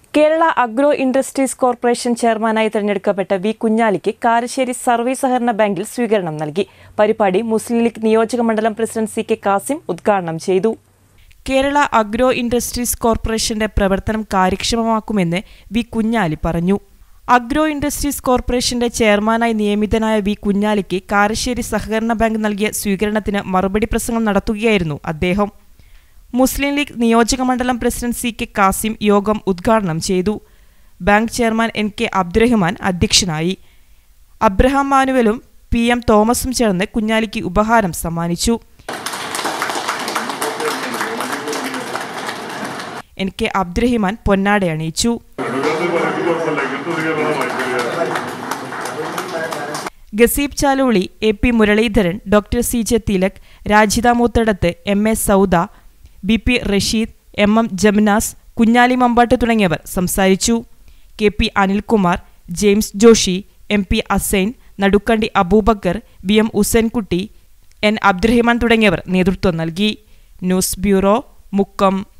Kerala agro industries corporation ചെയർമാനായി തെരഞ്ഞെടുക്കപ്പെട്ട V കുഞ്ഞാലിക്ക് Karassery service സഹകരണ ബാങ്കിൽ സ്വീകരണം നൽകി പരിപാടി മുസ്ലിം ലീഗ് നിയോജക മണ്ഡലം പ്രസിഡന്റ് സി കെ കാസിം ഉദ്ഘാടനം ചെയ്തു കേരള അഗ്രോ ഇൻഡസ്ട്രീസ് കോർപ്പറേഷന്റെ പ്രവർത്തനം കാര്യക്ഷമമാക്കുമെന്ന് വി കുഞ്ഞാലി പറഞ്ഞു അഗ്രോ ഇൻഡസ്ട്രീസ് കോർപ്പറേഷന്റെ ചെയർമാനായി നിയമിതനായ വി കുഞ്ഞാലിക്ക് കാരശ്ശേരി സഹകരണ ബാങ്ക് നൽകിയ സ്വീകരണത്തിന് മറുപടി പ്രസംഗം നടത്തുകയായിരുന്നു അദ്ദേഹം മുസ്ലിം ലീഗ് നിയോജക മണ്ഡലം പ്രസിഡന്റ് സി കെ കാസിം യോഗം ഉദ്ഘാടനം ചെയ്തു bank chairman N K Abdurahman അധ്യക്ഷനായി അബ്രഹാം മാനുവലും പി എം തോമസും ചേർന്ന് കുഞ്ഞാലിക്ക് ഉപഹാരം സമ്മാനിച്ചു എൻ കെ അബ്ദുറഹിമാൻ പൊന്നാട അണിയിച്ചു Gaseeb Chaloli A P Muraleedharan doctor C J Thilak Rajitha Moothedath M A Sauda B P Rasheed M M Jamnas Kunhali Mampatt തുടങ്ങിയവർ സംസാരിച്ചു K P Anilkumar James Joshi M P Asain Nadukkandi Abubakar V M Usainkutty N Abdurahiman തുടങ്ങിയവർ നേതൃത്വം നൽകി ന്യൂസ് ബ്യൂറോ മുക്കം